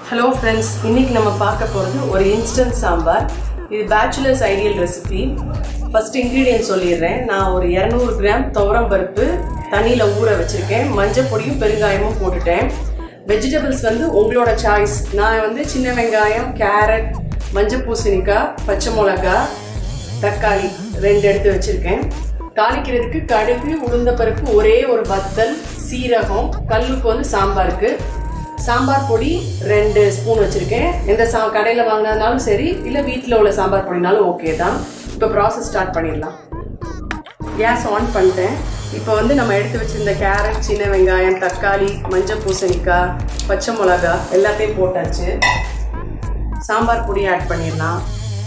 hello friends இன்னைக்கு நம்ம பார்க்க போகிறது ஒரு இன்ஸ்டன்ட் சாம்பார் இது bachelors ideal recipe first ingredient சொல்லிடுறேன் நான் ஒரு இரநூறு கிராம் துவரம் பருப்பு தண்ணியில் ஊற வச்சுருக்கேன் மஞ்சள் பொடியும் பெருங்காயமும் போட்டுட்டேன் வெஜிடபிள்ஸ் வந்து உங்களோட சாய்ஸ் நான் வந்து சின்ன வெங்காயம் கேரட் மஞ்சள் பூசணிக்காய் பச்சை மிளகா தக்காளி ரெண்டு எடுத்து வச்சுருக்கேன் தாளிக்கிறதுக்கு கடுகு உளுந்த பருப்பு ஒரே ஒரு வத்தல் சீரகம் கல்லுப்பு வந்து சாம்பாருக்கு சாம்பார் பொடி ரெண்டு ஸ்பூன் வச்சுருக்கேன் எந்த சா கடையில் வாங்கினதுனாலும் சரி இல்லை வீட்டில் உள்ள சாம்பார் பொடினாலும் ஓகே தான் இப்போ ப்ராசஸ் ஸ்டார்ட் பண்ணிடலாம் கேஸ் ஆன் பண்ணிட்டேன் இப்போ வந்து நம்ம எடுத்து வச்சிருந்த கேரட் சின்ன வெங்காயம் தக்காளி மஞ்சள் பூசணிக்காய் பச்சை மிளகா எல்லாத்தையும் போட்டாச்சு சாம்பார் பொடி ஆட் பண்ணிடலாம்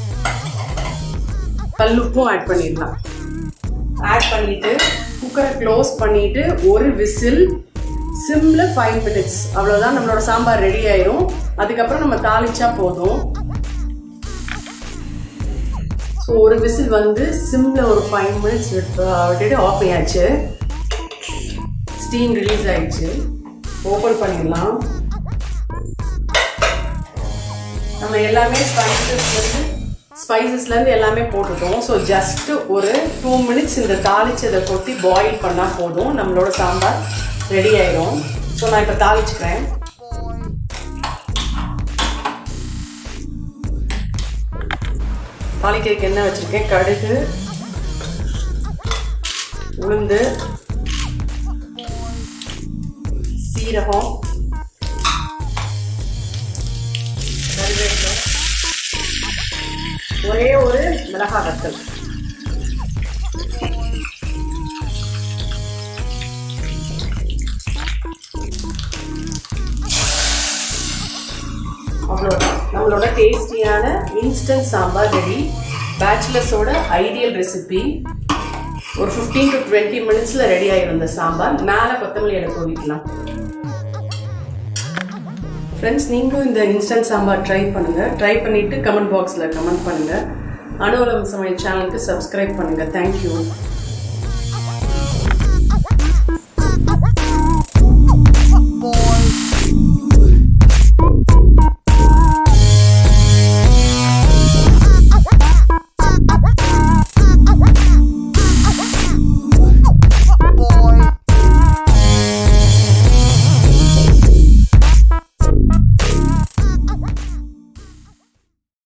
கல்லுப்பும் ஆட் பண்ணிடலாம் ஆட் பண்ணிட்டு குக்கரை க்ளோஸ் பண்ணிட்டு ஒரு விசில் சிம்ல ஃபைவ் மினிட்ஸ் அவ்வளோதான் நம்மளோட சாம்பார் ரெடி ஆயிரும் அதுக்கப்புறம் நம்ம தாளிச்சா போதும் ஸோ ஒரு விசில் வந்து சிம்ல ஒரு ஃபைவ் மினிட்ஸ் விட்டுட்டு ஆஃப் பண்ணியாச்சு ஸ்டீம் ரிலீஸ் ஆயிடுச்சு ஓப்பன் பண்ணிடலாம் நம்ம எல்லாமே ஸ்பைசஸ் வந்து ஸ்பைசஸ்லேருந்து எல்லாமே போட்டுட்டோம் ஸோ ஜஸ்ட் ஒரு டூ மினிட்ஸ் இந்த தாளிச்சதை கொட்டி பாயில் பண்ணால் போதும் நம்மளோட சாம்பார் ரெடி ஆயிடும் ஸோ நான் இப்போ தாளிச்சுக்கிறேன் தாளிக்கிறதுக்கு என்ன வச்சுருக்கேன் கடுகு உளுந்து சீரகம் கருவேப்பிலை ஒரே ஒரு மிளகாய் வத்தல் அவ்வளோதான் நம்மளோட டேஸ்டியான இன்ஸ்டன்ட் சாம்பார் ரெடி பேச்சுலர்ஸோட ஐடியல் ரெசிபி ஒரு ஃபிஃப்டீன் டு டுவெண்ட்டி மினிட்ஸில் ரெடி ஆகிடும் இந்த சாம்பார் மேலே கொத்தமல்லி இலை தூவிக்கலாம் ஃப்ரெண்ட்ஸ் நீங்களும் இந்த இன்ஸ்டன்ட் சாம்பார் ட்ரை பண்ணுங்கள் ட்ரை பண்ணிவிட்டு கமெண்ட் பாக்ஸில் கமெண்ட் பண்ணுங்கள் அனுவலம் சமையல் சேனலுக்கு சப்ஸ்கிரைப் பண்ணுங்கள் தேங்க்யூ